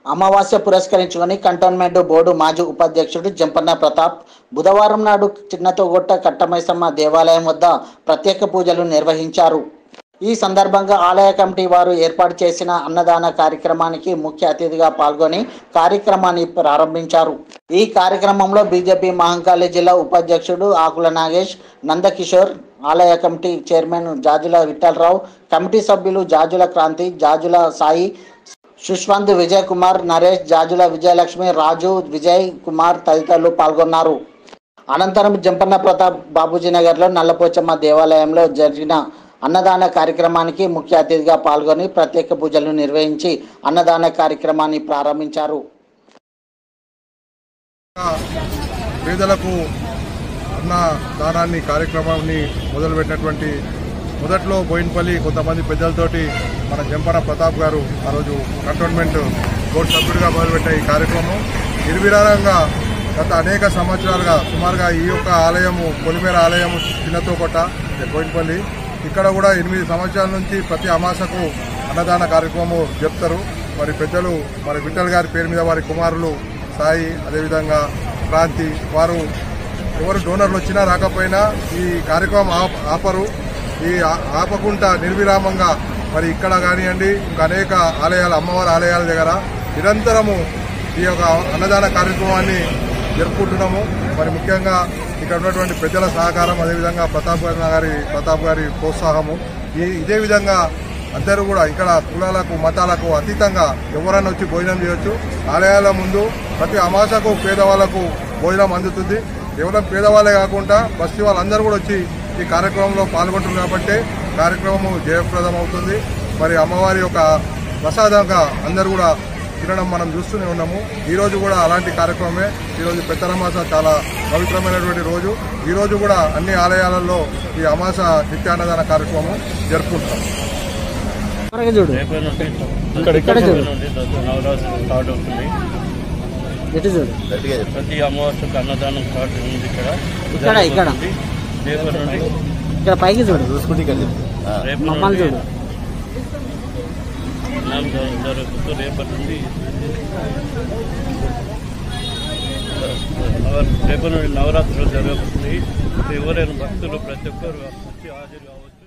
అమావాస్య పురస్కరించుకొని cantonment board మాజీ ఉపాధ్యక్షుడు జంపన్న ప్రతాప్ బుధవారం నాడు చిన్నతోగొట్ట కట్టమైసమ్మ దేవాలయం వద్ద ప్రత్యేక పూజలు నిర్వహించారు ఈ సందర్భంగా ఆలయ కమిటీ వారు ఏర్పాటు చేసిన అన్నదాన కార్యక్రమానికి ముఖ్య అతిథిగా పాల్గొని కార్యక్రమాన్ని ప్రారంభించారు ఈ కార్యక్రమంలో బీజేపీ మహంకాళి జిల్లా ఉపాధ్యక్షుడు ఆకుల నాగేష్ నందకిషోర్ ఆలయ committee chairman Jajula Vittalarao committee సభ్యులు జాజుల క్రాంతి జాజుల సాయి సుష్వంత్ విజయ్ కుమార్ నరేష్ జాజుల విజయలక్ష్మి రాజు విజయ్ కుమార్ తదితరులు పాల్గొన్నారు అనంతరం జంపన్న ప్రతాప్ బాబూజీ నగర్లో నల్లపోచమ్మ దేవాలయంలో జరిగిన అన్నదాన కార్యక్రమానికి ముఖ్య అతిథిగా పాల్గొని ప్రత్యేక పూజలు నిర్వహించి అన్నదాన కార్యక్రమాన్ని ప్రారంభించారు పేదలకు అన్న దానాన్ని కార్యక్రమాన్ని మొదలుపెట్టినటువంటి మొదట్లో బోయిన్పల్లి కొంతమంది పెద్దలతోటి మన జంపన ప్రతాప్ గారు ఆ రోజు కంటోన్మెంట్ బోర్డు సభ్యుడిగా మొదలుపెట్టే ఈ కార్యక్రమం నిర్విరాళంగా గత అనేక సంవత్సరాలుగా సుమారుగా ఈ యొక్క ఆలయము పొలిమేర ఆలయము చిన్నతోకొట్ట బోయిన్పల్లి ఇక్కడ కూడా ఎనిమిది సంవత్సరాల నుంచి ప్రతి అమాసకు అన్నదాన కార్యక్రమం చెప్తారు మరి పెద్దలు మరి విఠల్ గారి పేరు మీద వారి కుమారులు సాయి అదేవిధంగా క్రాంతి వారు ఎవరు డోనర్లు వచ్చినా రాకపోయినా ఈ కార్యక్రమం ఆప- ఆపరు ఈ ఆ- ఆపకుండా నిర్విరామంగా మరి ఇక్కడ కానివ్వండి ఇంకా అనేక ఆలయాల అమ్మవారి ఆలయాల దగ్గర నిరంతరము ఈ యొక్క అన్నదాన కార్యక్రమాన్ని జరుపుకుంటున్నాము మరి ముఖ్యంగా ఇక్కడ ఉన్నటువంటి పెద్దల సహకారం అదేవిధంగా ప్రతాప్ గారి ప్రతాప్ గారి ప్రోత్సాహము ఈ ఇదే విధంగా అందరూ కూడా ఇక్కడ కులాలకు మతాలకు అతీతంగా ఎవరైనా వచ్చి భోజనం చేయొచ్చు ఆలయాల ముందు ప్రతి అమాసకు పేదవాళ్లకు భోజనం అందుతుంది కేవలం పేదవాళ్ళే కాకుండా బస్తీ వాళ్ళందరూ కూడా వచ్చి ఈ కార్యక్రమంలో పాల్గొంటున్నారు కాబట్టి కార్యక్రమం జయప్రదం అవుతుంది మరి అమ్మవారి యొక్క ప్రసాదంగా అందరూ కూడా తినడం మనం చూస్తూనే ఉన్నాము ఈ రోజు కూడా అలాంటి కార్యక్రమమే ఈ రోజు పెద్దరమాస చాలా పవిత్రమైనటువంటి రోజు ఈ రోజు కూడా అన్ని ఆలయాలలో ఈ అమాస నిత్యాన్నదాన కార్యక్రమం జరుపుకుంటాం చూడు రేపటి నుండి ఇక్కడ ఇక్కడ చూడు. నుండి దసరా నవరాత్రులు స్టార్ట్ అవుతుంది ఎటు చూడు ప్రతి అమావాస్యకు అన్నదానం స్టార్ట్ ఉంది ఇక్కడ ఇక్కడ, ఇక్కడ. జరుగుతుంది. రేపటి నుండి ఇక్కడ పైకి చూడు రేపటి మమ్మల్ని నుండి చూడు అన్నం జ- జరుగుతూ రేపటి నుండి నవ- రేపటి నుండి నవరాత్రులు జరుగుతుంది ఎవరైనా భక్తులు ప్రతి ఒక్కరు వచ్చి హాజరు కావచ్చు